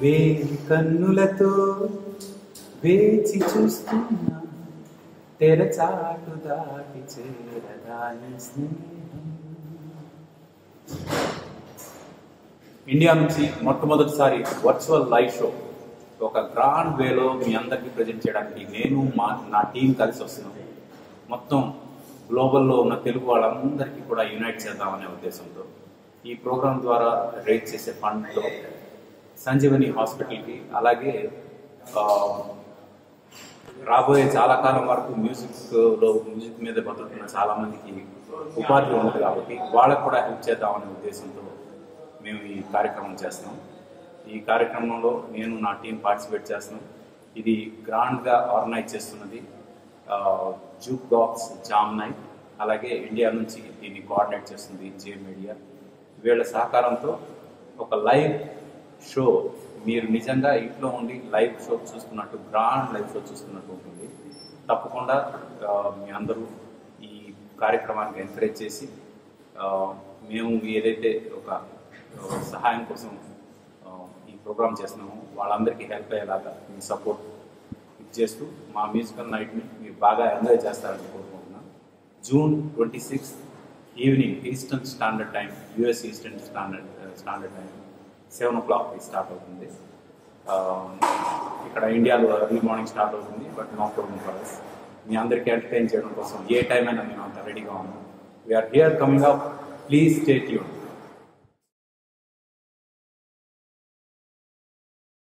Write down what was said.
వేలి కన్నులతో వేచి చూస్తున్నా తెరచాటు దాటి చేరదాని స్నేహం ఇండియా నుంచి మొట్టమొదటిసారి వర్చువల్ లైవ్ షో ఒక గ్రాండ్ వేలో మీ అందరికీ ప్రజెంట్ చేయడానికి నేను మా నా టీం కలిసి వస్తున్నాం మొత్తం గ్లోబల్లో ఉన్న తెలుగు వాళ్ళందరికీ కూడా యునైట్ చేద్దామనే ఉద్దేశంతో ఈ ప్రోగ్రాం ద్వారా రేట్ చేసే ఫండ్తో సంజీవని హాస్పిటల్కి అలాగే ఆ, రాబోయే చాలా కాలం వరకు మ్యూజిక్లో మ్యూజిక్ మీద బతుకుతున్న చాలా మందికి ఉపాధి ఉంది కాబట్టి వాళ్ళకు కూడా హెల్ప్ చేద్దామనే ఉద్దేశంతో మేము ఈ కార్యక్రమం చేస్తున్నాం ఈ కార్యక్రమంలో నేను నా టీం పార్టిసిపేట్ చేస్తున్నాం ఇది గ్రాండ్గా ఆర్గనైజ్ చేస్తున్నది జూక్ బాక్స్ జామ్ నైట్ అలాగే ఇండియా నుంచి దీన్ని కోఆర్డినేట్ చేస్తుంది జే మీడియా వీళ్ళ సహకారంతో ఒక లైవ్ షో మీరు నిజంగా ఇంట్లో ఉండి లైవ్ షో చూస్తున్నట్టు గ్రాండ్ లైవ్ షో చూస్తున్నట్టు ఉంటుంది తప్పకుండా ఆ, మీ అందరూ ఈ కార్యక్రమానికి ఎంకరేజ్ చేసి ఆ, మేము ఏదైతే ఒక ఆ, సహాయం కోసం ఆ, ఈ ప్రోగ్రామ్ చేస్తున్నామో వాళ్ళందరికీ హెల్ప్ అయ్యేలాగా మీ సపోర్ట్ చేస్తూ మా మ్యూజికల్ నైట్ని మీరు బాగా ఎంజాయ్ చేస్తారని కోరుకుంటున్నాను June twenty sixth evening eastern standard time US eastern standard standard time seven o'clock start అవుతుంది ఆ, ఇక్కడ ఇండియాలో ఎర్లీ మార్నింగ్ స్టార్ట్ అవుతుంది but no problem for us. మీ అందరికీ ఎంటర్టైన్ చేయడం కోసం ఏ టైం అయినా మేము అంత రెడీగా ఉన్నాం we are here coming up please stay tune